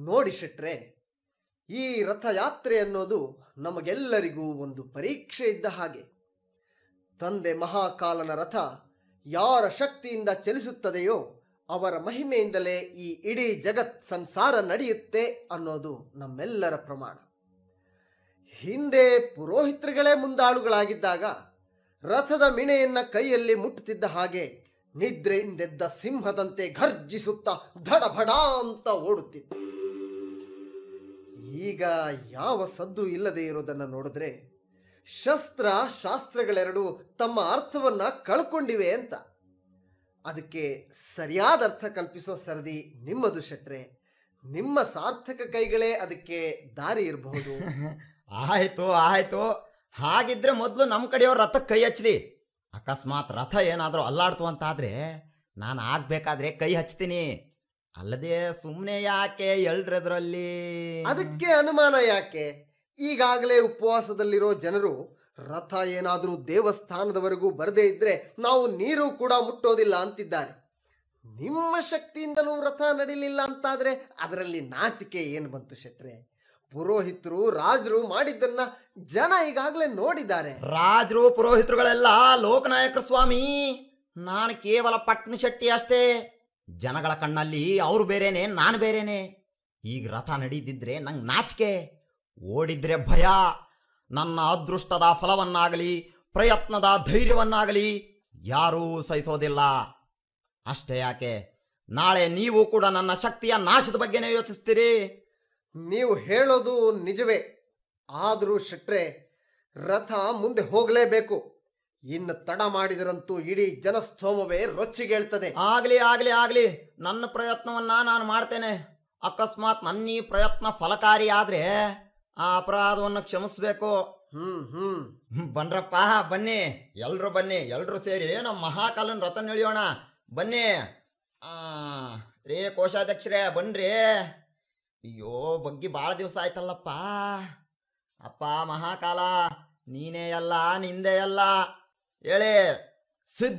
ನೋಡಿ ಶೆಟ್ರೆ ಈ ರಥಯಾತ್ರೆ ಅನ್ನೋದು ನಮಗೆಲ್ಲರಿಗೂ ಒಂದು ಪರೀಕ್ಷೆ ಇದ್ದ ಹಾಗೆ ತಂದೆ ಮಹಾಕಾಲನ ರಥ ಯಾರ ಶಕ್ತಿಯಿಂದ ಚಲಿಸುತ್ತದೆಯೋ ಅವರ ಮಹಿಮೆಯಿಂದಲೇ ಈ ಇಡೀ ಜಗತ್ ಸಂಸಾರ ನಡೆಯುತ್ತೆ ಅನ್ನೋದು ನಮ್ಮೆಲ್ಲರ ಪ್ರಮಾಣ ಹಿಂದೆ ಪುರೋಹಿತರುಗಳೇ ಮುಂದಾಳುಗಳಾಗಿದ್ದಾಗ ರಥದ ಮಿಣೆಯನ್ನ ಕೈಯಲ್ಲಿ ಮುಟ್ಟುತ್ತಿದ್ದ ಹಾಗೆ ನಿದ್ರೆಯಿಂದೆದ್ದ ಸಿಂಹದಂತೆ ಘರ್ಜಿಸುತ್ತಾ ಧಡಭಡ ಅಂತ ಓಡುತ್ತಿತ್ತು ಈಗ ಯಾವ ಸದ್ದು ಇಲ್ಲದೆ ಇರೋದನ್ನ ನೋಡಿದ್ರೆ ಶಸ್ತ್ರ ಶಾಸ್ತ್ರಗಳೆರಡು ತಮ್ಮ ಅರ್ಥವನ್ನ ಕಳ್ಕೊಂಡಿವೆ ಅಂತ ಅದಕ್ಕೆ ಸರಿಯಾದ ಅರ್ಥ ಕಲ್ಪಿಸೋ ಸರದಿ ನಿಮ್ಮದು ಶೆಟ್ರೆ ನಿಮ್ಮ ಸಾರ್ಥಕ ಕೈಗಳೇ ಅದಕ್ಕೆ ದಾರಿ ಇರಬಹುದು ಆಯ್ತು ಆಯ್ತು ಹಾಗಿದ್ರೆ ಮೊದಲು ನಮ್ಮ ಕಡೆಯವ್ರ ರಥಕ್ಕೆ ಕೈ ಹಚ್ಚಲಿ ಅಕಸ್ಮಾತ್ ರಥ ಏನಾದರೂ ಅಲ್ಲಾಡ್ತು ಅಂತಾದ್ರೆ ನಾನು ಆಗ್ಬೇಕಾದ್ರೆ ಕೈ ಹಚ್ತೀನಿ ಅಲ್ಲದೆ ಸುಮ್ಮನೆ ಯಾಕೆ ಎಲ್ರದ್ರಲ್ಲಿ ಅದಕ್ಕೆ ಅನುಮಾನ ಯಾಕೆ ಈಗಾಗಲೇ ಉಪವಾಸದಲ್ಲಿರೋ ಜನರು ರಥ ಏನಾದರೂ ದೇವಸ್ಥಾನದವರೆಗೂ ಬರದೇ ಇದ್ರೆ ನಾವು ನೀರು ಕೂಡ ಮುಟ್ಟೋದಿಲ್ಲ ಅಂತಿದ್ದಾರೆ ನಿಮ್ಮ ಶಕ್ತಿಯಿಂದಲೂ ರಥ ನಡಿಲಿಲ್ಲ ಅಂತಾದ್ರೆ ಅದರಲ್ಲಿ ನಾಚಿಕೆ ಏನು ಬಂತು ಶೆಟ್ರೆ ಪುರೋಹಿತರು ರಾಜರು ಮಾಡಿದ್ದನ್ನ ಜನ ಈಗಾಗಲೇ ನೋಡಿದ್ದಾರೆ ರಾಜರು ಪುರೋಹಿತರುಗಳೆಲ್ಲ ಲೋಕನಾಯಕರು ಸ್ವಾಮಿ ನಾನು ಕೇವಲ ಪಟ್ನ ಶೆಟ್ಟಿ ಅಷ್ಟೇ ಜನಗಳ ಕಣ್ಣಲ್ಲಿ ಅವ್ರು ಬೇರೆನೆ ನಾನು ಬೇರೆನೆ ಈಗ ರಥ ನಡೀದಿದ್ರೆ ನಂಗೆ ನಾಚಿಕೆ ಓಡಿದ್ರೆ ಭಯ ನನ್ನ ಅದೃಷ್ಟದ ಫಲವನ್ನಾಗಲಿ ಪ್ರಯತ್ನದ ಧೈರ್ಯವನ್ನಾಗಲಿ ಯಾರೂ ಸಹಿಸೋದಿಲ್ಲ ಅಷ್ಟೇ ಯಾಕೆ ನಾಳೆ ನೀವು ಕೂಡ ನನ್ನ ಶಕ್ತಿಯ ನಾಶದ ಬಗ್ಗೆನೇ ಯೋಚಿಸ್ತೀರಿ ನೀವು ಹೇಳೋದು ನಿಜವೇ ಆದರೂ ಶೆಟ್ರೆ ರಥ ಮುಂದೆ ಹೋಗಲೇಬೇಕು ಇನ್ನು ತಡ ಮಾಡಿದರಂತೂ ಇಡೀ ಜನಸ್ತೋಮವೇ ರೊಚ್ಚಿಗೇಳ್ತದೆ ಆಗ್ಲಿ ಆಗ್ಲಿ ಆಗ್ಲಿ ನನ್ನ ಪ್ರಯತ್ನವನ್ನ ನಾನು ಮಾಡ್ತೇನೆ ಅಕಸ್ಮಾತ್ ನನ್ನ ಈ ಪ್ರಯತ್ನ ಫಲಕಾರಿ ಆದ್ರೆ ಆ ಅಪರಾಧವನ್ನು ಕ್ಷಮಿಸ್ಬೇಕು ಹ್ಮ್ ಹ್ಮ್ ಹ್ಮ್, ಬನ್ರಪ್ಪ ಬನ್ನಿ ಎಲ್ರು ಬನ್ನಿ ಎಲ್ರು ಸೇರಿ ನಮ್ಮ ಮಹಾಕಾಲನ್ ರಥ ಎಳಿಯೋಣ ಬನ್ನಿ ಆ ರೇ ಕೋಶಾಧ್ಯಕ್ಷರೇ ಬನ್ರಿ ಅಯ್ಯೋ ಬಗ್ಗಿ ಭಾಳ ದಿವಸ ಆಯ್ತಲ್ಲಪ್ಪ ಅಪ್ಪ ಮಹಾಕಾಲ ನೀನೇ ಎಲ್ಲ ನಿಂದೆ ಎಲ್ಲ ಹೇಳಿ ಸಿದ್ಧ